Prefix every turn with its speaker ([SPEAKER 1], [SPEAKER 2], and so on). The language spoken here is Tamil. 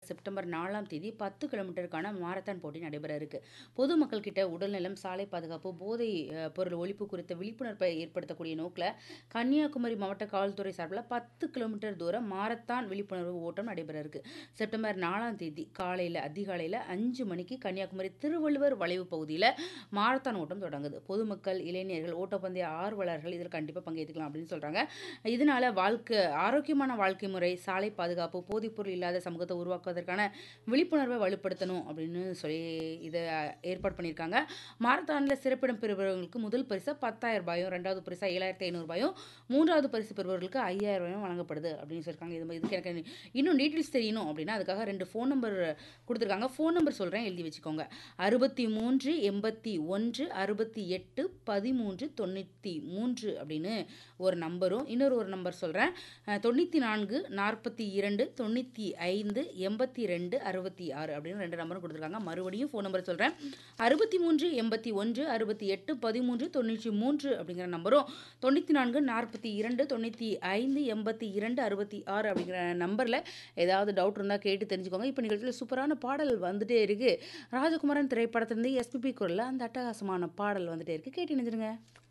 [SPEAKER 1] செப்டம்பர் நாலாம் தேதி பத்து கிலோமீட்டருக்கான மாரத்தான் போட்டி நடைபெற இருக்கு பொதுமக்கள் கிட்ட உடல்நலம் சாலை பாதுகாப்பு போதை அஹ், பொருள் ஒழிப்பு குறித்த விழிப்புணர்வை ஏற்படுத்தக்கூடிய நோக்கில் கன்னியாகுமரி மாவட்ட காவல்துறை சார்பில் பத்து கிலோமீட்டர் தூரம் மாரத்தான் விழிப்புணர்வு ஓட்டம் நடைபெற இருக்கு செப்டம்பர் நாலாம் தேதி காலையில் அதிகாலையில் அஞ்சு மணிக்கு கன்னியாகுமரி திருவள்ளுவர் வளைவு பகுதியில் மாரத்தான் ஓட்டம் தொடங்குது பொதுமக்கள் இளைஞர்கள் ஓட்டப்பந்தய ஆர்வலர்கள் இதில் கண்டிப்பாக பங்கேற்றுக்கலாம் அப்படின்னு சொல்கிறாங்க இதனால வாழ்க்கை ஆரோக்கியமான வாழ்க்கை முறை சாலை பாதுகாப்பு போதைப்பொருள் இல்லாத சமூகத்தை உருவாக்குவதற்கான விழிப்புணர்வை வலுப்படுத்தணும் அப்படின்னு சொல்லி இதை ஏற்பாடு பண்ணியிருக்காங்க மாரத்தானில் சிறப்பிடம் பெறுபவர்களுக்கு முதல் பரிசு பத்தாயிரம் ரூபாயும் ரெண்டாவது பரிசா ஏழாயிரத்தி ஐநூறுபாயும் மூன்றாவது பரிசு பெறுபவர்களுக்கு ஐயாயிரம் ரூபாயும் வழங்கப்படுது அப்படின்னு சொல்லியிருக்காங்க இது இதுக்கு எனக்கு இன்னும் டீட்டெயில்ஸ் தெரியணும் அப்படின்னா அதுக்காக ரெண்டு ஃபோன் நம்பர் கொடுத்துருக்காங்க ஃபோன் நம்பர் சொல்கிறேன் எழுதி வச்சுக்கோங்க அறுபத்தி மூன்று எண்பத்தி ஒன்று அறுபத்தி எட்டு பதிமூன்று தொண்ணூற்றி மூன்று அப்படின்னு ஒரு நம்பரும் இன்னொரு ஒரு நம்பர் சொல்கிறேன் தொண்ணூற்றி நான்கு நாற்பத்தி இரண்டு தொண்ணூற்றி ஐந்து எண்பத்தி ரெண்டு அறுபத்தி ஆறு அப்படின்னு ரெண்டு நம்பரும் கொடுத்துருக்காங்க மறுபடியும் ஃபோன் நம்பர் சொல்கிறேன் அறுபத்தி மூன்று எண்பத்தி ஒன்று அறுபத்தி எட்டு பதிமூன்று தொண்ணூற்றி மூன்று அப்படிங்கிற நம்பரும் தொண்ணூற்றி நான்கு நாற்பத்தி இரண்டு தொண்ணூற்றி ஐந்து எண்பத்தி இரண்டு அறுபத்தி ஆறு அப்படிங்கிற நம்பரில் ஏதாவது டவுட் இருந்தால் கேட்டு தெரிஞ்சுக்கோங்க இப்போ நிகழ்ச்சியில் சூப்பரான பாடல் வந்துட்டே இருக்குது ராஜகுமாரன் திரைப்படத்திலிருந்து எஸ்பிபி குரலில் அந்த அட்டகாசமான பாடல் வந்துட்டே இருக்குது கேட்டு நினைச்சிருங்க